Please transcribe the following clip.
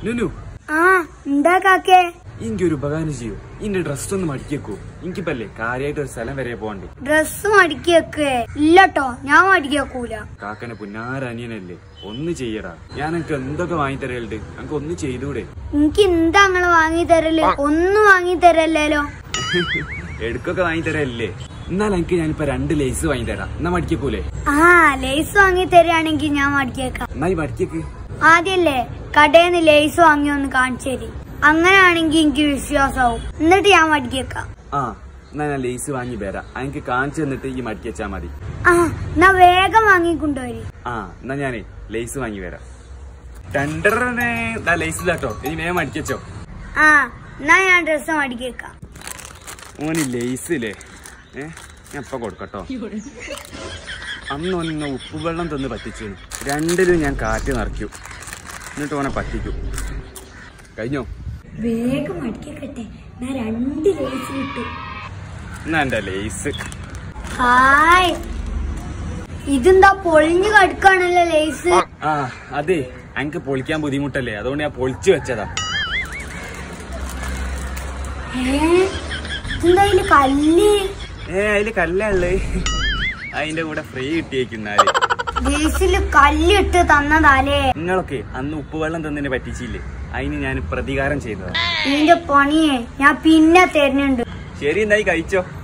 നുനു ആ എന്താ കാക്കേ എനിക്ക് ഒരു ഉപകാരം ചെയ്യൂ ഇന്റെ ഡ്രസ് ഒന്ന് മടിക്കേക്കൂ എനിക്കിപ്പല്ലേ കാര്യമായിട്ട് ഒരു സ്ഥലം വരെ പോകണ്ടേ ഡ്രസ് മടക്കി വെക്കേ ഇല്ലട്ടോ ഞാൻ മടക്കി വെക്കൂല കാക്കനെ പുന്നാരനിയനല്ലേ ഒന്ന് ചെയ്യടാ ഞാൻ എനിക്ക് എന്തൊക്കെ വാങ്ങി തരലുണ്ട് എനിക്ക് ഒന്ന് ചെയ്തൂടെ എനിക്ക് എന്താ നിങ്ങള് വാങ്ങി തരല് ഒന്നും വാങ്ങി തരല്ലേലോ എടുക്കൊക്കെ വാങ്ങി തരല്ലേ എന്നാൽ എനിക്ക് ഞാനിപ്പോ രണ്ട് ലേസ് വാങ്ങി തരാം എന്നാ മടിക്കൂലേ ആ ലേസ് വാങ്ങി തരാണെങ്കിൽ ഞാൻ മടക്കി വെക്കാം എന്നാ ഈ മടിക്കേക്ക് ആദ്യല്ലേ കടയിൽ നിന്ന് ലേസ് വാങ്ങി ഒന്ന് കാണിച്ചു തരി അങ്ങനെയാണെങ്കിൽ എനിക്ക് വിശ്വാസമാവും എന്നിട്ട് ഞാൻ മടക്കി വെക്കാം ആ എന്നാ ഞാൻ ലേസ് വാങ്ങി വരാം എനിക്ക് കാണിച്ചു തന്നിട്ട് ഈ മടക്കി വെച്ചാ മതി ആ എന്നാ വേഗം വാങ്ങിക്കൊണ്ടുവരി ആ എന്നാ ഞാനേ ലേസ് വാങ്ങി വരാം രണ്ടരനെ ലേസ് ഇല്ലാട്ടോ ഇനി വേഗം മടിക്കച്ചോ ആ എന്നാ ഞാൻ ഡ്രസ് മടക്കി വെക്കാം ഓന് ലേസ് ഇല്ലേ ഏ ഞാൻ ഇപ്പൊ കൊടുക്കട്ടോ അന്ന് ഓനിങ്ങ ഉപ്പ് വെള്ളം തന്ന് പറ്റിച്ചു രണ്ടിലും ഞാൻ കാറ്റ് നിറയ്ക്കൂ എന്നിട്ട് ഓനെ പറ്റിക്കൂ കഴിഞ്ഞോ വേഗം മടക്കി വെക്കട്ടെ ഞാൻ രണ്ട് ലേസ് കിട്ടും എന്നാ എന്റെ ലേസ് ഹായ് ഇതെന്താ പൊളിഞ്ഞു കടുക്കാണല്ലോ ലേസ് ആ അതെ എനിക്ക് പൊളിക്കാൻ ബുദ്ധിമുട്ടല്ലേ അതുകൊണ്ട് ഞാൻ പൊളിച്ചു വെച്ചതാ ഏ ഇതെന്താ ഇതില് കല്ല് ഏ അതില് കല്ലേ അതിന്റെ കൂടെ ഫ്രീ കിട്ടിയേക്കുന്നാല് ലേസില് കല്ലിട്ട് തന്നതാലേ നിങ്ങളൊക്കെ അന്ന് ഉപ്പുവെള്ളം തന്നതിനെ പറ്റിച്ചില്ലേ അതിന് ഞാൻ പ്രതികാരം ചെയ്തതാ ഇതിന്റെ പണിയെ ഞാൻ പിന്നെ തരുന്നുണ്ട് ശരി എന്നായി കഴിച്ചോ